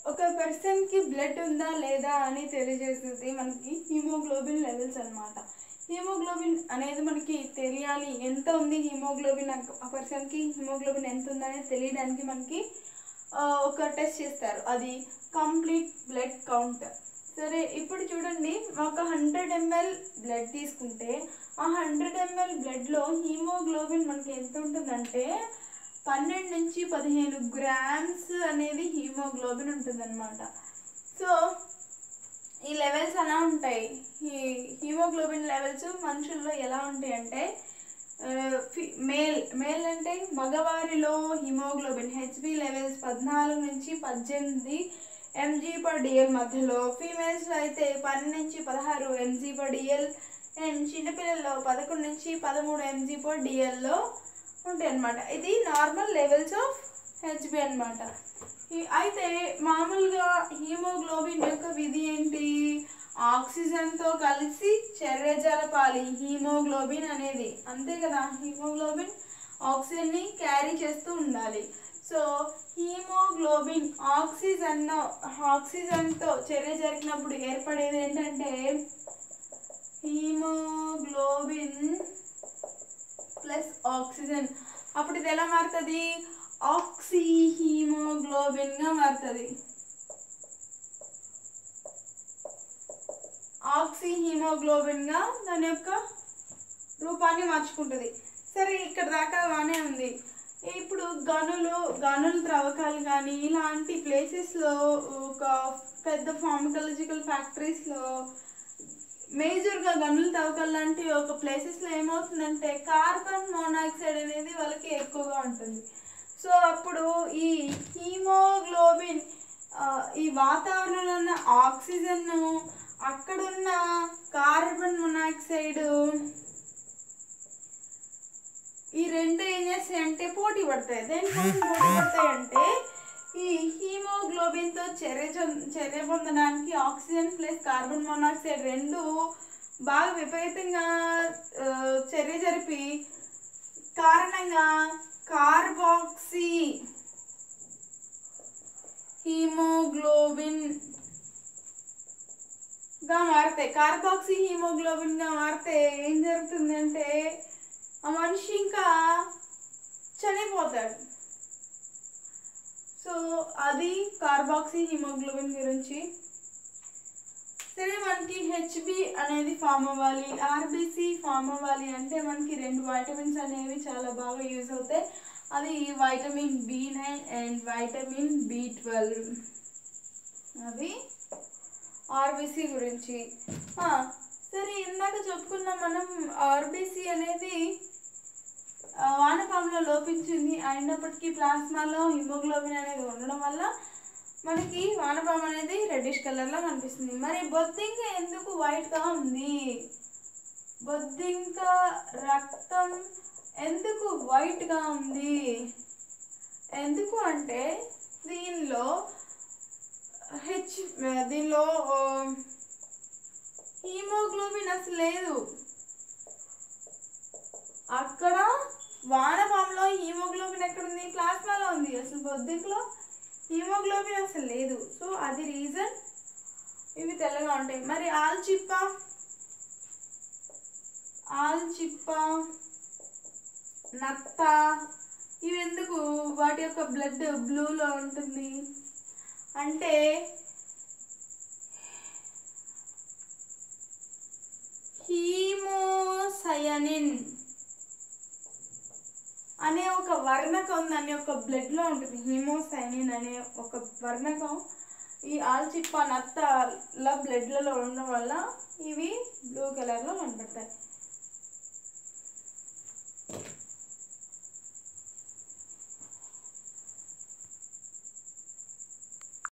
ఒక పర్సన్కి బ్లడ్ ఉందా లేదా అని తెలియజేసేది మనకి హీమోగ్లోబిన్ లెవెల్స్ అన్నమాట హీమోగ్లోబిన్ అనేది మనకి తెలియాలి ఎంత ఉంది హీమోగ్లోబిన్ ఆ పర్సన్కి హీమోగ్లోబిన్ ఎంత ఉందనేది తెలియడానికి మనకి ఆ, ఒక టెస్ట్ చేస్తారు అది కంప్లీట్ బ్లడ్ కౌంట్ సరే ఇప్పుడు చూడండి ఒక హండ్రెడ్ ఎంఎల్ బ్లడ్ తీసుకుంటే ఆ హండ్రెడ్ ఎంఎల్ బ్లడ్లో హీమోగ్లోబిన్ మనకి ఎంత ఉంటుందంటే పన్నెండు నుంచి పదిహేను గ్రామ్స్ అనేది హీమోగ్లోబిన్ ఉంటుందన్నమాట సో ఈ లెవెల్స్ ఎలా ఉంటాయి ఈ హీమోగ్లోబిన్ లెవెల్స్ మనుషుల్లో ఎలా ఉంటాయి అంటే మేల్ మేల్ అంటే మగవారిలో హిమోగ్లోబిన్ హెచ్బి లెవెల్స్ పద్నాలుగు నుంచి పద్దెనిమిది ఎంజీ పర్ డిఎల్ మధ్యలో ఫీమేల్స్లో అయితే పన్నెండు నుంచి పదహారు ఎంజీ పర్ డిఎల్ అండ్ చిన్నపిల్లల్లో పదకొండు నుంచి పదమూడు ఎంజీ పర్ డిఎల్లో ఉంటాయి అన్నమాట ఇది నార్మల్ లెవెల్స్ ఆఫ్ హెచ్బి అనమాట అయితే మామూలుగా హీమోగ్లోబిన్ యొక్క విధి ఏంటి ఆక్సిజన్తో కలిసి చర్య జరపాలి హీమోగ్లోబిన్ అనేది అంతే కదా హీమోగ్లోబిన్ ఆక్సిజన్ని క్యారీ చేస్తూ ఉండాలి సో హీమోగ్లోబిన్ ఆక్సిజన్ ఆక్సిజన్తో చర్య జరిగినప్పుడు ఏర్పడేది ఏంటంటే హీమోగ్లోబిన్ ప్లస్ ఆక్సిజన్ అప్పుడు ఇది ఎలా మారుతుంది ఆక్సీ హీమోగ్లోబిన్గా మారుతుంది ఆక్సీ హీమోగ్లోబిన్గా దాని యొక్క రూపాన్ని మార్చుకుంటుంది సరే ఇక్కడ దాకా బాగానే ఉంది ఇప్పుడు గనులు గనుల త్రవ్వకాలు కానీ ఇలాంటి ప్లేసెస్లో ఒక పెద్ద ఫార్మకాలజికల్ ఫ్యాక్టరీస్లో మేజర్గా గనుల తవ్వకాలు లాంటి ఒక ప్లేసెస్లో ఏమవుతుందంటే కార్బన్ మోనాక్సైడ్ అనేది వాళ్ళకి ఎక్కువగా ఉంటుంది సో అప్పుడు ఈ హీమోగ్లోబిన్ ఆ, ఈ వాతావరణంలో ఉన్న ఆక్సిజన్ అక్కడున్న కార్బన్ మొనాక్సైడ్ ఈ రెండు ఏం చేస్తాయి అంటే పోటీ పడతాయి దేనికోసం పోటీ పడతాయి అంటే ఈ హీమోగ్లోబిన్తో చర్య జొ- చర్య పొందడానికి ఆక్సిజన్ ప్లస్ కార్బన్ మొనాక్సైడ్ రెండు బాగా విపరీతంగా ఆ, చర్య జరిపి కారణంగా కార్బాక్సీ హీమోగ్లోబిన్ గా మారితే కార్బాక్సీ హీమోగ్లోబిన్ గా మారితే ఏం జరుగుతుందంటే ఆ మనిషి ఇంకా చనిపోతాడు సో అది కార్బాక్సీ హీమోగ్లోబిన్ గురించి సరే మనకి హెచ్బి అనేది ఫామ్ అవ్వాలి ఆర్బిసి ఫామ్ అవ్వాలి అంటే మనకి రెండు వైటమిన్స్ అనేవి చాలా బాగా యూజ్ అవుతాయి అది vitamin B nine and vitamin B twelve అవి ఆర్బీసీ గురించి ఆ, సరే ఇందాక చెప్పుకున్నాం మనం ఆర్బీసీ అనేది ఆ, వానపాములో లోపించింది అయినప్పటికీ ప్లాస్మాలో హిమోగ్లోబిన్ అనేది ఉండడం వల్ల మనకి వానపాము అనేది రెడ్డిష్ కలర్లో కనిపిస్తుంది మరి బొద్దింక ఎందుకు వైట్గా ఉంది బొద్దింక రక్తం ఎందుకు వైట్గా ఉంది ఎందుకు అంటే దీనిలో హెచ్ దీనిలో ఆ, హీమోగ్లోబిన్ అసలు లేదు అక్కడ వానపాములో హీమోగ్లోబిన్ ఎక్కడ ఉంది ప్లాస్మాలో ఉంది అసలు బొద్దింకలో హీమోగ్లోబిన్ అసలు లేదు సో అది రీజన్ ఇవి తెల్లగా ఉంటాయి మరి ఆల్చిప్ప ఆల్చిప్ప నత్త ఇవి ఎందుకు వాటి యొక్క బ్లడ్ బ్లూలో ఉంటుంది అంటే హీమోసయనిన్ అనే ఒక వర్ణకం దాని యొక్క బ్లడ్లో ఉంటుంది హీమోసైనిన్ అనే ఒక వర్ణకం ఈ ఆల్చిప్ప నత్తల బ్లడ్లలో ఉండడం వల్ల ఇవి బ్లూ కలర్లో కనపడతాయి